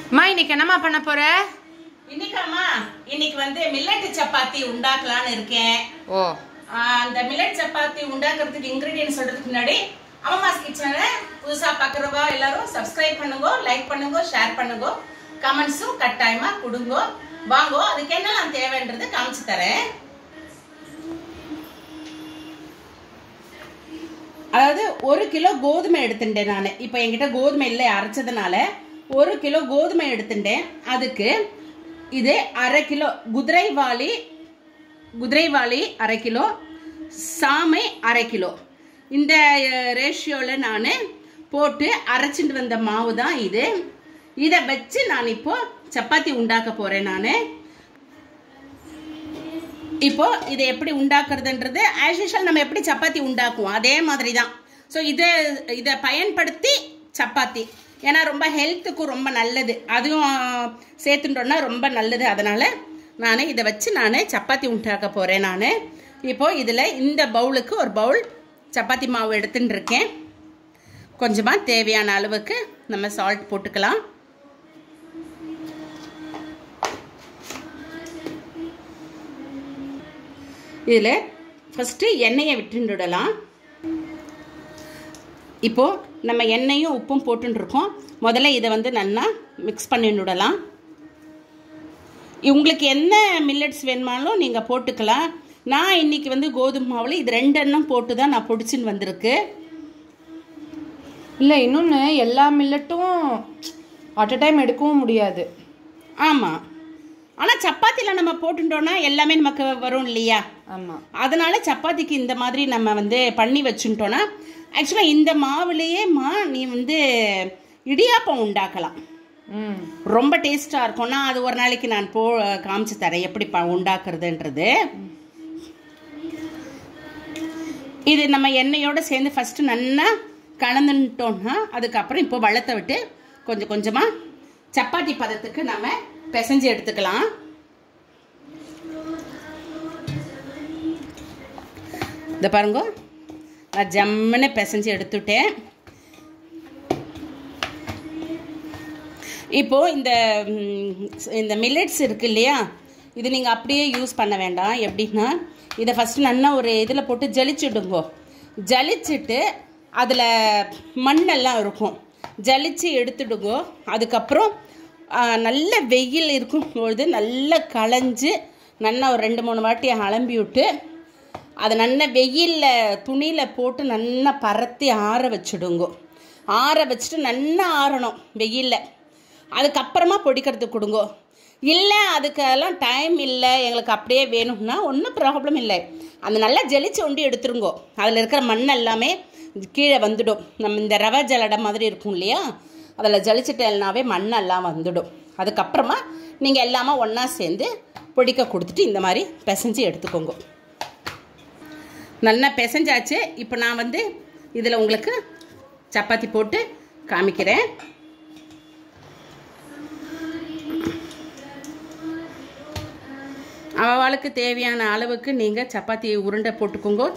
அம்மா இன்னைக்கு என்னம்மா பண்ண போற இன்னைக்காமா இன்னைக்கு வந்து மில்லட் சப்பாத்தி உண்டாக்கலாம்னு இருக்கேன் ஓ ஆஹ் அந்த மில்லட் சப்பாத்தி உண்டாக்குறதுக்கு இன்கிரீடியன்ட் சொல்றதுக்கு முன்னாடி அம்மாஸ் கிச்சனை புதுசா பார்க்குறவங்க எல்லாரும் சப்ஸ்கிரைப் பண்ணுங்க லைக் பண்ணுங்க ஷேர் பண்ணுங்க கமெண்ட்ஸும் கட்டாயமா கொடுங்க வாங்கோ அதுக்கு என்னெல்லாம் தேவைன்றது காமிச்சு தரேன் அதாவது ஒரு கிலோ கோதுமை எடுத்துட்டேன் நான் இப்போ என்கிட்ட கோதுமை இல்லை அரைச்சதுனால ஒரு கிலோ கோதுமை எடுத்துட்டேன் அதுக்கு இது அரை கிலோ குதிரைவாளி குதிரைவாளி அரை கிலோ சாமை அரை கிலோ இந்த ரேஷியோவில் நான் போட்டு அரைச்சிட்டு வந்த மாவு தான் இது இதை வச்சு நான் இப்போ சப்பாத்தி உண்டாக்க போகிறேன் நான் இப்போ இதை எப்படி உண்டாக்குறதுன்றது ஆஸ் யூஷுவல் நம்ம எப்படி சப்பாத்தி உண்டாக்குவோம் அதே மாதிரி தான் ஸோ இதை இதை பயன்படுத்தி சப்பாத்தி ஏன்னா ரொம்ப ஹெல்த்துக்கும் ரொம்ப நல்லது அதுவும் சேர்த்துட்டோன்னா ரொம்ப நல்லது அதனால் நான் இதை வச்சு நான் சப்பாத்தி உண்டாக்க போகிறேன் நான் இப்போ இதில் இந்த பவுலுக்கு ஒரு பவுல் சப்பாத்தி மாவு எடுத்துன்னு இருக்கேன் கொஞ்சமாக தேவையான அளவுக்கு நம்ம சால்ட் போட்டுக்கலாம் இதில் ஃபஸ்ட்டு எண்ணெயை விட்டுடலாம் இப்போது நம்ம எண்ணெயும் உப்பும் போட்டுருக்கோம் முதல்ல இதை வந்து நல்லா மிக்ஸ் பண்ணிவிடலாம் உங்களுக்கு என்ன மில்லட்ஸ் வேணுமாலும் நீங்கள் போட்டுக்கலாம் நான் இன்னைக்கு வந்து கோதுமை மாவில் இது ரெண்டெண்ணம் போட்டு தான் நான் பொடிச்சின்னு வந்திருக்கு இல்லை இன்னொன்று எல்லா மில்லட்டும் அட் அ டைம் எடுக்கவும் முடியாது ஆமாம் ஆனால் சப்பாத்தியில் நம்ம போட்டுட்டோன்னா எல்லாமே நமக்கு வரும் இல்லையா ஆமாம் அதனால சப்பாத்திக்கு இந்த மாதிரி நம்ம வந்து பண்ணி வச்சுட்டோன்னா ஆக்சுவலாக இந்த மாவுலேயே மா நீ வந்து இடியாப்பம் உண்டாக்கலாம் ம் ரொம்ப டேஸ்ட்டாக இருக்கும் நான் அது ஒரு நாளைக்கு நான் போ காமிச்சு தரேன் எப்படி ப உண்டாக்குறதுன்றது இது நம்ம எண்ணெயோட சேர்ந்து ஃபஸ்ட்டு நல்லா கலந்துட்டோம்னா அதுக்கப்புறம் இப்போ வளத்தை விட்டு கொஞ்சம் கொஞ்சமாக சப்பாத்தி பதத்துக்கு நம்ம பிசைஞ்சு எடுத்துக்கலாம் இந்த பாருங்க நான் ஜம்முன்னு பிசைஞ்சு எடுத்துட்டேன் இப்போ இந்த ம், இந்த மில்லட்ஸ் இருக்கு இல்லையா இது நீங்கள் அப்படியே யூஸ் பண்ண வேண்டாம் எப்படின்னா இதை ஃபஸ்ட்டு நல்லா ஒரு இதில் போட்டு ஜலிச்சுடுங்கோ ஜலிச்சுட்டு அதில் மண்ணெல்லாம் இருக்கும் ஜலிச்சு எடுத்துடுங்கோ அதுக்கப்புறம் ஆ, நல்ல வெயில் இருக்கும் பொழுது நல்லா களைஞ்சு நல்லா ஒரு ரெண்டு மூணு வாட்டி அலம்பி விட்டு அதை நல்லா வெயிலில் துணியில் போட்டு நல்லா பரத்தி ஆற வச்சுடுங்க ஆற வச்சுட்டு நல்லா ஆறணும் வெயிலில் அதுக்கப்புறமா பொடிக்கிறதுக்கு கொடுங்க இல்லை அதுக்கெல்லாம் டைம் இல்லை எங்களுக்கு அப்படியே வேணும்னா ஒன்றும் ப்ராப்ளம் இல்லை அந்த நல்லா ஜெலிச்சு ஒண்டி எடுத்துருங்கோ அதில் இருக்கிற மண் எல்லாமே கீழே வந்துடும் நம்ம இந்த ரவை ஜலடை மாதிரி இருக்கும் இல்லையா அதில் ஜலிச்சிட்டேல்னாவே மண்ணெல்லாம் வந்துடும் அதுக்கப்புறமா நீங்கள் எல்லாமே ஒன்றா சேர்ந்து பொடிக்க கொடுத்துட்டு இந்த மாதிரி பிசைஞ்சு எடுத்துக்கோங்க நல்லா பிசைஞ்சாச்சு இப்போ நான் வந்து இதில் உங்களுக்கு சப்பாத்தி போட்டு காமிக்கிறேன் அவளுக்கு தேவையான அளவுக்கு நீங்கள் சப்பாத்தி உருண்டை போட்டுக்கோங்க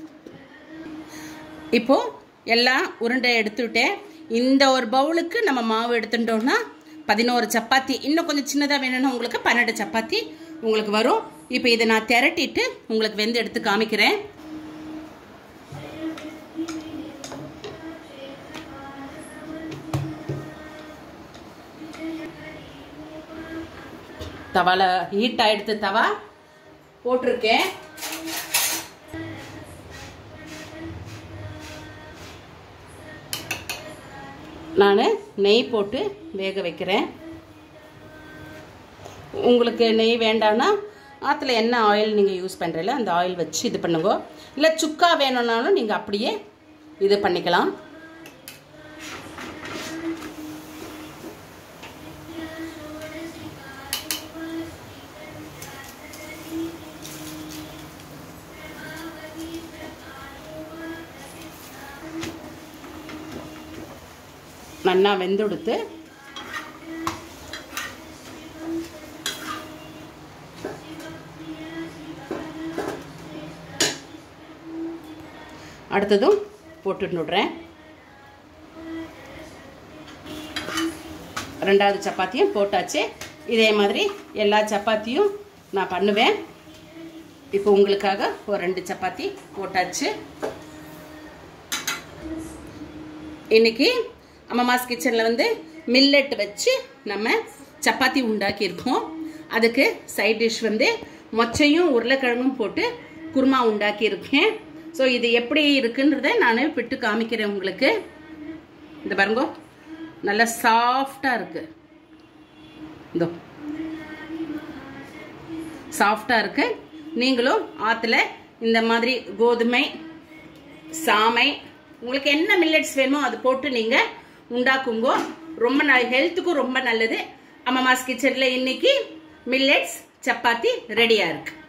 இப்போது எல்லாம் உருண்டை எடுத்துவிட்டேன் இந்த ஒரு பவுலுக்கு நம்ம மாவு எடுத்துட்டோம்னா பதினோரு சப்பாத்தி இன்னும் கொஞ்சம் சின்னதாக வேணும்னா உங்களுக்கு பன்னெண்டு சப்பாத்தி உங்களுக்கு வரும் இப்போ இதை நான் திரட்டிட்டு உங்களுக்கு வெந்து எடுத்து காமிக்கிறேன் தவால ஹீட் ஆயிடுத்து தவா போட்டிருக்கேன் நான் நெய் போட்டு வேக வைக்கிறேன் உங்களுக்கு நெய் வேண்டாம்னா ஆற்றுல என்ன ஆயில் நீங்கள் யூஸ் பண்ணுறீங்களோ அந்த ஆயில் வச்சு இது பண்ணுங்க இல்லை சுக்கா வேணும்னாலும் நீங்கள் அப்படியே இது பண்ணிக்கலாம் நல்லா வெந்துடுத்து அடுத்ததும் போட்டுட்டு விடுறேன் ரெண்டாவது சப்பாத்தியும் போட்டாச்சு இதே மாதிரி எல்லா சப்பாத்தியும் நான் பண்ணுவேன் இப்போ உங்களுக்காக ஒரு ரெண்டு சப்பாத்தி போட்டாச்சு இன்னைக்கு அம்மாஸ் கிச்சனில் வந்து மில்லட் வச்சு நம்ம சப்பாத்தி உண்டாக்கியிருக்கோம் அதுக்கு சைட் டிஷ் வந்து மொச்சையும் உருளைக்கிழங்கும் போட்டு குருமா உண்டாக்கியிருக்கேன் ஸோ இது எப்படி இருக்குன்றத நான் விட்டு காமிக்கிறேன் உங்களுக்கு இந்த பாருங்க நல்லா சாஃப்டாக இருக்கு இதோ சாஃப்டாக இருக்கு நீங்களும் ஆற்றுல இந்த மாதிரி கோதுமை சாமை உங்களுக்கு என்ன மில்லட்ஸ் வேணுமோ அது போட்டு நீங்கள் உண்டாக்குங்க ரொம்ப ந ஹெல்த்துக்கும் ரொம்ப நல்லது அம்மாஸ் கிச்சனில் இன்னைக்கு மில்லட்ஸ் சப்பாத்தி ரெடியாக இருக்கு